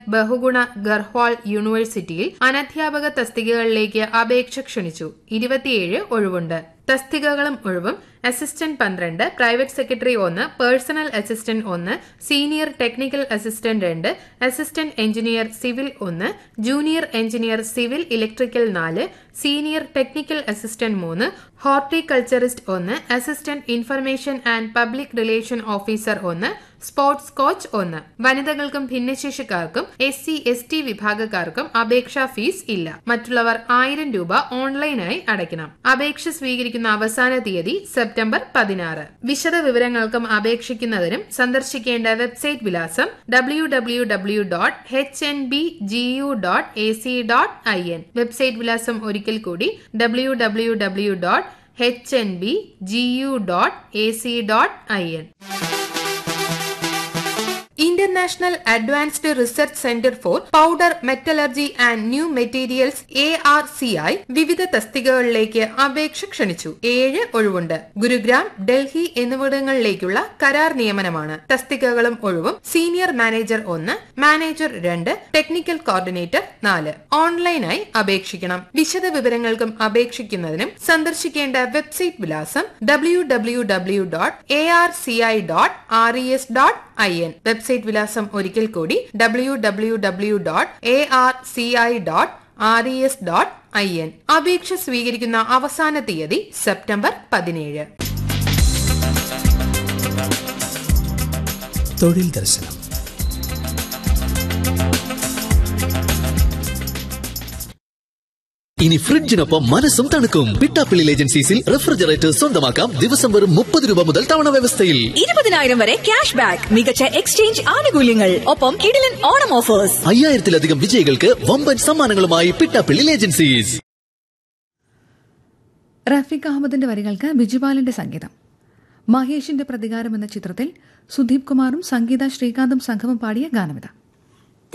ബഹുഗുണ ഗർഹ്വാൾ യൂണിവേഴ്സിറ്റിയിൽ അനധ്യാപക തസ്തികകളിലേക്ക് അപേക്ഷ ക്ഷണിച്ചു ഇരുപത്തിയേഴ് ഒഴിവുണ്ട് തസ്തികകളും ഒഴിവും അസിസ്റ്റന്റ് പന്ത്രണ്ട് പ്രൈവറ്റ് സെക്രട്ടറി ഒന്ന് പേഴ്സണൽ അസിസ്റ്റന്റ് ഒന്ന് സീനിയർ ടെക്നിക്കൽ അസിസ്റ്റന്റ് രണ്ട് അസിസ്റ്റന്റ് എഞ്ചിനീയർ സിവിൽ ഒന്ന് ജൂനിയർ എഞ്ചിനീയർ സിവിൽ ഇലക്ട്രിക്കൽ നാല് സീനിയർ ടെക്നിക്കൽ അസിസ്റ്റന്റ് മൂന്ന് ഹോർട്ടികൾച്ചറിസ്റ്റ് ഒന്ന് assistant information and public relation officer ഒന്ന് സ്പോർട്സ് കോച്ച് ഒന്ന് വനിതകൾക്കും ഭിന്നശേഷിക്കാർക്കും എസ് സി എസ് ടി വിഭാഗക്കാർക്കും അപേക്ഷാ ഫീസ് ഇല്ല മറ്റുള്ളവർ ആയിരം രൂപ ഓൺലൈനായി അടയ്ക്കണം അപേക്ഷ സ്വീകരിക്കുന്ന അവസാന തീയതി സെപ്റ്റംബർ പതിനാറ് വിശദ വിവരങ്ങൾക്കും അപേക്ഷിക്കുന്നതിനും സന്ദർശിക്കേണ്ട വെബ്സൈറ്റ് വിലാസം W W W dot H N B G U dot A C dot I N website വിലാസം ഒരിക്കൽ കൂടി W W W dot H N B G U dot A C dot I N international advanced research centre for powder metallurgy and new materials A R C I വിവിധ തസ്തികകളിലേക്ക് അപേക്ഷ ക്ഷണിച്ചു ഏഴ് ഒഴിവുണ്ട് ഗുരുഗ്രാം ഡൽഹി എന്നിവിടങ്ങളിലേക്കുള്ള കരാർ നിയമനമാണ് തസ്തികകളും ഒഴിവും സീനിയർ മാനേജർ ഒന്ന് മാനേജർ രണ്ട് ടെക്നിക്കൽ കോർഡിനേറ്റർ നാല് ഓൺലൈനായി അപേക്ഷിക്കണം വിശദ വിവരങ്ങൾക്കും അപേക്ഷിക്കുന്നതിനും സന്ദർശിക്കേണ്ട വെബ്സൈറ്റ് വിലാസം W W W dot A R C I dot R E S dot I N website വിലാസം ഒരിക്കൽ കൂടി W W W dot A R C I dot R E S dot I N അപേക്ഷ സ്വീകരിക്കുന്ന അവസാന തീയതി September പതിനേഴ് തൊഴിൽ ദർശനം ഇനി ഫ്രിഡ്ജിനൊപ്പം മനസ്സും തണുക്കും പിട്ടാപ്പിള്ളി ഏജൻസീസിൽ റെഫ്രിജറേറ്റർ സ്വന്തമാക്കാം ദിവസം വെറും മുപ്പത് രൂപ മുതൽ തവണ വ്യവസ്ഥയിൽ ഇരുപതിനായിരം വരെ ക്യാഷ് ബാക്ക് മികച്ച എക്സ്ചേഞ്ച് ആനുകൂല്യങ്ങൾ ഒപ്പം കിടിലൻ ഓണം ഓഫേഴ്സ് അയ്യായിരത്തിലധികം വിജയികൾക്ക് വമ്പൻ സമ്മാനങ്ങളുമായി പിട്ടാപ്പിള്ളി ഏജൻസീസ് റഫീഖ് അഹമ്മദിന്റെ വരികൾക്ക് ബിജുപാലിന്റെ സംഗീതം മഹേഷിന്റെ പ്രതികാരം എന്ന ചിത്രത്തിൽ സുദീപ് കുമാറും സംഗീത ശ്രീകാന്തും സംഘവും പാടിയ ഗാനമിത